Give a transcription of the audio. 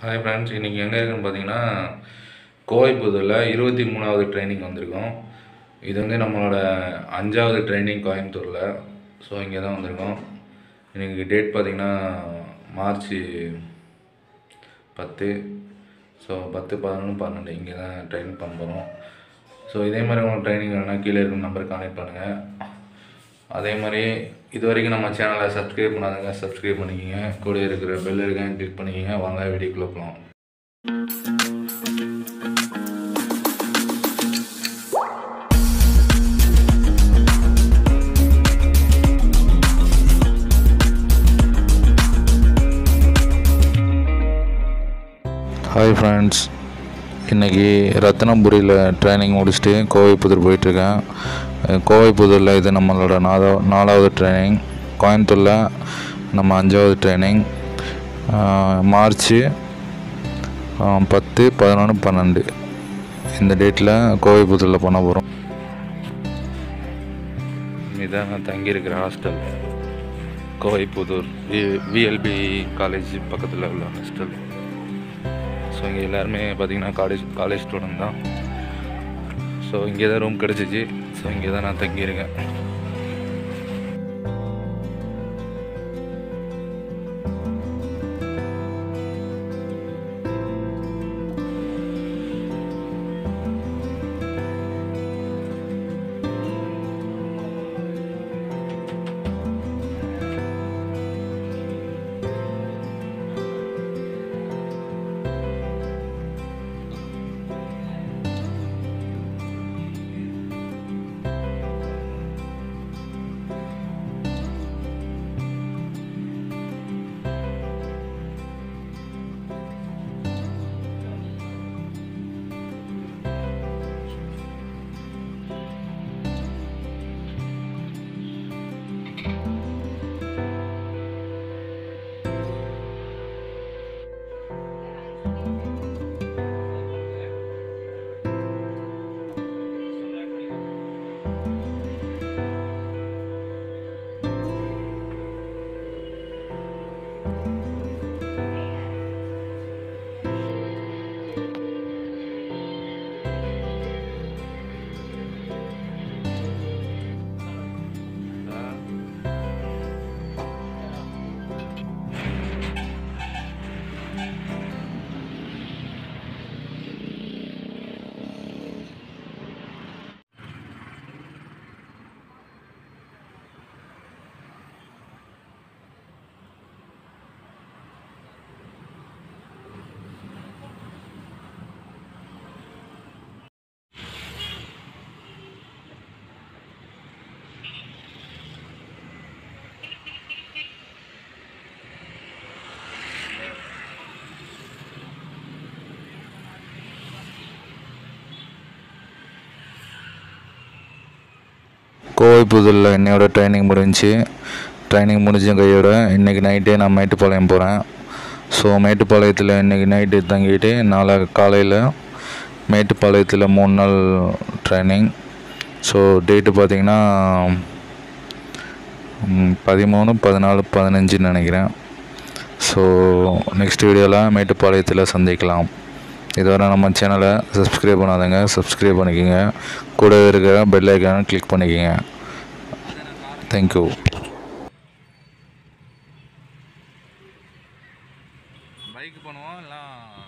hi friends இன்றைக்கி எங்கே இருக்குன்னு பார்த்தீங்கன்னா கோவைப்புதூரில் இருபத்தி மூணாவது ட்ரைனிங் வந்திருக்கோம் இது வந்து நம்மளோட அஞ்சாவது ட்ரைனிங் கோயம்புத்தூரில் ஸோ இங்கே தான் வந்திருக்கோம் இன்றைக்கி டேட் பார்த்திங்கன்னா மார்ச் பத்து ஸோ பத்து பதினொன்று பன்னெண்டு இங்கே தான் ட்ரைனிங் பண்ண போகிறோம் ஸோ இதே மாதிரி உங்களுக்கு ட்ரைனிங் வேணால் கீழே இருக்கும் நம்பருக்கு கான்டெக்ட் பண்ணுங்கள் அதே மாதிரி இது வரைக்கும் நம்ம சேனலை சப்ஸ்கிரைப் பண்ணாதவங்க சப்ஸ்கிரைப் பண்ணிக்கிங்க கூட இருக்கிற பெல் இருக்காங்க கிளிக் பண்ணிக்கிங்க வாங்க வீடியோக்குள்ளே போகலாம் ஹாய் ஃப்ரெண்ட்ஸ் இன்றைக்கி ரத்னபுரியில் ட்ரைனிங் முடிச்சுட்டு கோவைப்புதூர் போயிட்டுருக்கேன் அஹ் கோவைப்புதூரில் இது நம்மளோட நாலா நாலாவது ட்ரைனிங் கோயம்புத்தூரில் நம்ம அஞ்சாவது ட்ரைனிங் மார்ச் பத்து பதினொன்று பன்னெண்டு இந்த டேட்டில் கோவைப்புதூரில் பண்ண போகிறோம் இதான் நான் தங்கியிருக்கிற hostel Kovaipudur V VLB college பக்கத்தில் உள்ள ஹாஸ்டல் ஸோ இங்கே எல்லாருமே பார்த்தீங்கன்னா காலேஜ் காலேஜ் ஸ்டூடெண்ட் தான் ஸோ இங்கே தான் ரூம் கிடச்சிச்சு ஸோ இங்கே தான் நான் தங்கியிருக்கேன் கோவைப்புதூரில் என்னையோட ட்ரைனிங் முடிஞ்சுச்சு ட்ரைனிங் முடிஞ்ச கையோட இன்றைக்கி நைட்டே நான் மேட்டுப்பாளையம் போகிறேன் ஸோ மேட்டுப்பாளையத்தில் இன்றைக்கி நைட்டு தங்கிட்டு நாளை காலையில் மேட்டுப்பாளையத்தில் மூணு நாள் ட்ரைனிங் ஸோ டேட்டு பார்த்திங்கன்னா ம், பதிமூணு பதினாலு பதினஞ்சுன்னு நினைக்கிறேன் ஸோ நெக்ஸ்ட் வீடியோவில் மேட்டுப்பாளையத்தில் சந்திக்கலாம் இதுவரை நம்ம சேனலை சப்ஸ்கிரைப் பண்ணாதங்க சப்ஸ்கிரைப் பண்ணிக்கோங்க கூட இருக்கிற பெல் ஐக்கானை கிளிக் பண்ணிக்கோங்க தேங்க்யூ பைக் பண்ணுவோம் இல்லை